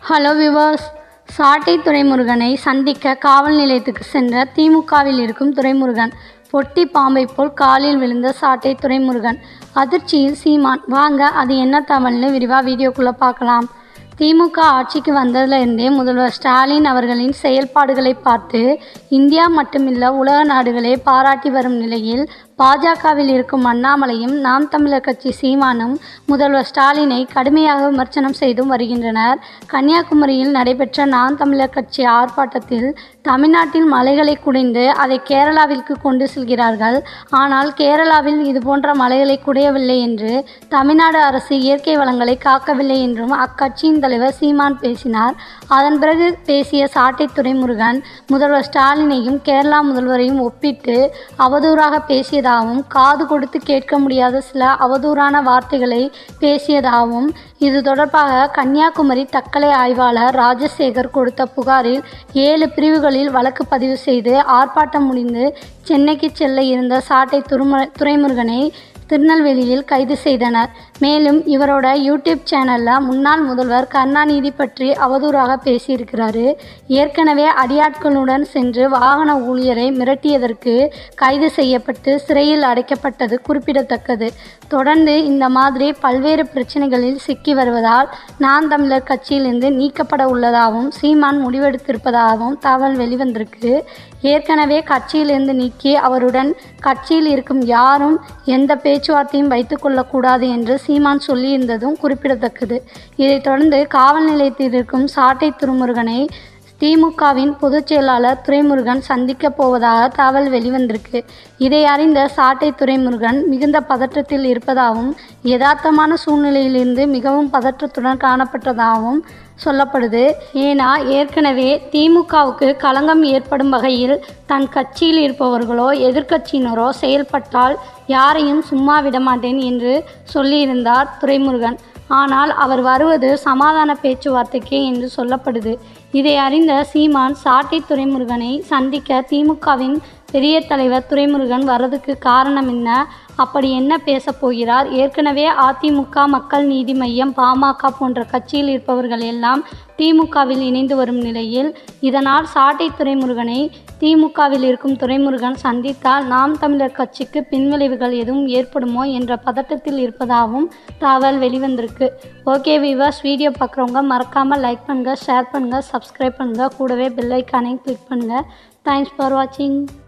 hello viewers சாட்டை துரைமுருகனை சந்திக்க காவல் நிலையத்துக்கு சென்ற திமுகவில் இருக்கும் துரைமுருகன் பொட்டி பாம்பை போல் காலில் விழுந்த சாட்டை துரைமுருகன் அதிர்ச்சியில் சீமான் வாங்க அது என்ன தவல்னு விரிவாக வீடியோக்குள்ளே பார்க்கலாம் திமுக ஆட்சிக்கு வந்ததிலிருந்தே முதல்வர் ஸ்டாலின் அவர்களின் செயல்பாடுகளை பார்த்து இந்தியா மட்டுமில்ல உலக நாடுகளே பாராட்டி வரும் நிலையில் பாஜகவில் இருக்கும் அண்ணாமலையும் நாம் தமிழர் கட்சி சீமானும் முதல்வர் ஸ்டாலினை கடுமையாக விமர்சனம் செய்தும் வருகின்றனர் கன்னியாகுமரியில் நடைபெற்ற நாம் தமிழர் கட்சி ஆர்ப்பாட்டத்தில் தமிழ்நாட்டில் மலைகளை குடைந்து அதை கேரளாவிற்கு கொண்டு செல்கிறார்கள் ஆனால் கேரளாவில் இதுபோன்ற மலைகளை குடையவில்லை என்று தமிழ்நாடு அரசு இயற்கை வளங்களை காக்கவில்லை என்றும் அக்கட்சியின் தலைவர் சீமான் பேசினார் அதன் பிறகு பேசிய சாட்டை துரைமுருகன் முதல்வர் ஸ்டாலினையும் கேரளா முதல்வரையும் ஒப்பிட்டு அவதூறாக பேசியதாகவும் காது கொடுத்து கேட்க முடியாத சில அவதூறான வார்த்தைகளை பேசியதாகவும் இது தொடர்பாக கன்னியாகுமரி தக்கலை ஆய்வாளர் ராஜசேகர் கொடுத்த புகாரில் ஏழு பிரிவுகளில் வழக்கு பதிவு செய்து ஆர்ப்பாட்டம் முடிந்து சென்னைக்கு செல்ல இருந்த சாட்டை துரும துரைமுருகனை திருநெல்வேலியில் கைது செய்தனர் மேலும் இவரோட யூடியூப் சேனலில் முன்னாள் முதல்வர் கருணாநிதி பற்றி அவதூறாக பேசியிருக்கிறாரு ஏற்கனவே அடியாட்களுடன் சென்று வாகன ஊழியரை மிரட்டியதற்கு கைது செய்யப்பட்டு சிறையில் அடைக்கப்பட்டது குறிப்பிடத்தக்கது தொடர்ந்து இந்த மாதிரி பல்வேறு பிரச்சனைகளில் சிக்கி வருவதால் நான் தமிழர் கட்சியிலிருந்து நீக்கப்பட உள்ளதாகவும் சீமான் முடிவெடுத்திருப்பதாகவும் தகவல் வெளிவந்திருக்கு ஏற்கனவே கட்சியிலிருந்து நீக்கி அவருடன் கட்சியில் இருக்கும் யாரும் எந்த பேச்சுவார்த்தையும் வைத்துக்கொள்ளக்கூடாது என்று சீமான் சொல்லியிருந்ததும் குறிப்பிடத்தக்கது இதைத் தொடர்ந்து காவல் நிலையத்தில் இருக்கும் சாட்டை திருமுருகனை திமுகவின் பொதுச் செயலாளர் துரைமுருகன் சந்திக்கப் போவதாக தகவல் வெளிவந்திருக்கு இதை அறிந்த சாட்டை துரைமுருகன் மிகுந்த பதற்றத்தில் இருப்பதாகவும் யதார்த்தமான சூழ்நிலையிலிருந்து மிகவும் பதற்றத்துடன் காணப்பட்டதாகவும் சொல்லப்படுது ஏன்னா ஏற்கனவே திமுகவுக்கு களங்கம் ஏற்படும் வகையில் தன் கட்சியில் இருப்பவர்களோ எதிர்க்கட்சியினரோ செயல்பட்டால் யாரையும் சும்மா விடமாட்டேன் என்று சொல்லியிருந்தார் துரைமுருகன் ஆனால் அவர் வருவது சமாதான பேச்சுவார்த்தைக்கே என்று சொல்லப்படுது இதை அறிந்த சீமான் சாட்டை துரைமுருகனை சந்திக்க திமுகவின் பெரிய தலைவர் துரைமுருகன் வர்றதுக்கு காரணம் என்ன அப்படி என்ன பேச போகிறார் ஏற்கனவே அதிமுக மக்கள் நீதி மையம் பாமக போன்ற கட்சியில் இருப்பவர்கள் எல்லாம் திமுகவில் இணைந்து வரும் நிலையில் இதனால் சாட்டை துரைமுருகனை திமுகவில் இருக்கும் துரைமுருகன் சந்தித்தால் நாம் தமிழர் கட்சிக்கு பின்விளைவுகள் எதுவும் ஏற்படுமோ என்ற பதட்டத்தில் இருப்பதாகவும் தகவல் வெளிவந்திருக்கு ஓகே விவாஸ் வீடியோ பார்க்குறவங்க மறக்காமல் லைக் பண்ணுங்கள் ஷேர் பண்ணுங்கள் சப்ஸ்கிரைப் பண்ணுங்கள் கூடவே பெல் ஐக்கானையும் கிளிக் பண்ணுங்கள் தேங்க்ஸ் ஃபார் வாட்சிங்